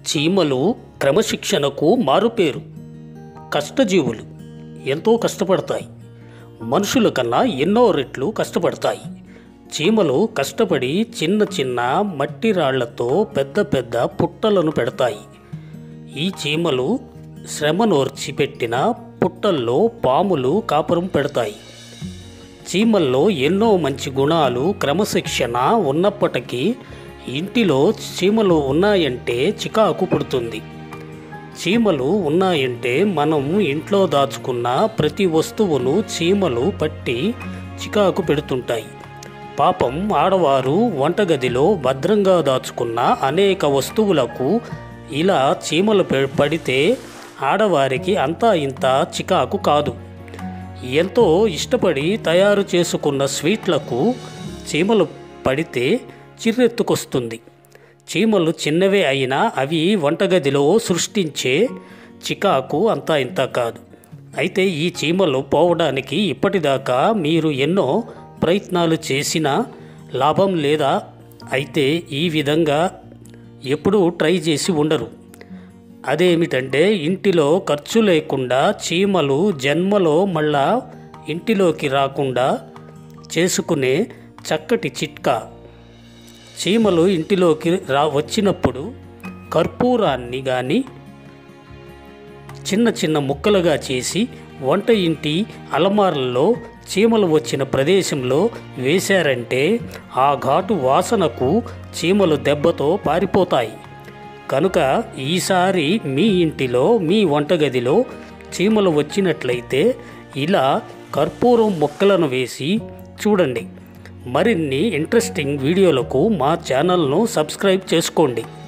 చీమలు క్రమశిక్షణకు మారుపేరు కష్టజీవులు ఎంతో కష్టపడతాయి మనుషుల కన్నా ఎన్నో రెట్లు కష్టపడతాయి చీమలు కష్టపడి చిన్న చిన్న మట్టి రాళ్లతో పెద్ద పెద్ద పుట్టలను పెడతాయి ఈ చీమలు శ్రమనోర్చి పెట్టిన పుట్టల్లో పాములు కాపురం పెడతాయి చీమల్లో ఎన్నో మంచి గుణాలు క్రమశిక్షణ ఉన్నప్పటికీ ఇంటిలో చీమలు ఉన్నాయంటే చికాకు పుడుతుంది చీమలు ఉన్నాయంటే మనం ఇంట్లో దాచుకున్న ప్రతి వస్తువును చీమలు పట్టి చికాకు పెడుతుంటాయి పాపం ఆడవారు వంటగదిలో భద్రంగా దాచుకున్న అనేక వస్తువులకు ఇలా చీమలు పె- పడితే ఆడవారికి అంతా ఇంత చికాకు కాదు ఎంతో ఇష్టపడి తయారు చేసుకున్న స్వీట్లకు చీమలు పడితే చిర్రెత్తుకొస్తుంది చీమలు చిన్నవే అయినా అవి వంటగదిలో సృష్టించే చికాకు అంతా ఇంత కాదు అయితే ఈ చీమలు పోవడానికి ఇప్పటిదాకా మీరు ఎన్నో ప్రయత్నాలు చేసినా లాభం లేదా అయితే ఈ విధంగా ఎప్పుడూ ట్రై చేసి ఉండరు అదేమిటంటే ఇంటిలో ఖర్చు లేకుండా చీమలు జన్మలో మళ్ళా ఇంటిలోకి రాకుండా చేసుకునే చక్కటి చిట్కా చీమలు ఇంటిలోకి రా వచ్చినప్పుడు కర్పూరాన్ని కానీ చిన్న చిన్న ముక్కలుగా చేసి వంట ఇంటి అలమారల్లో చీమలు వచ్చిన ప్రదేశంలో వేశారంటే ఆ ఘాటు వాసనకు చీమలు దెబ్బతో పారిపోతాయి కనుక ఈసారి మీ ఇంటిలో మీ వంటగదిలో చీమలు వచ్చినట్లయితే ఇలా కర్పూరం ముక్కలను వేసి చూడండి మరిన్ని ఇంట్రెస్టింగ్ వీడియోలకు మా ఛానల్ను సబ్స్క్రైబ్ చేసుకోండి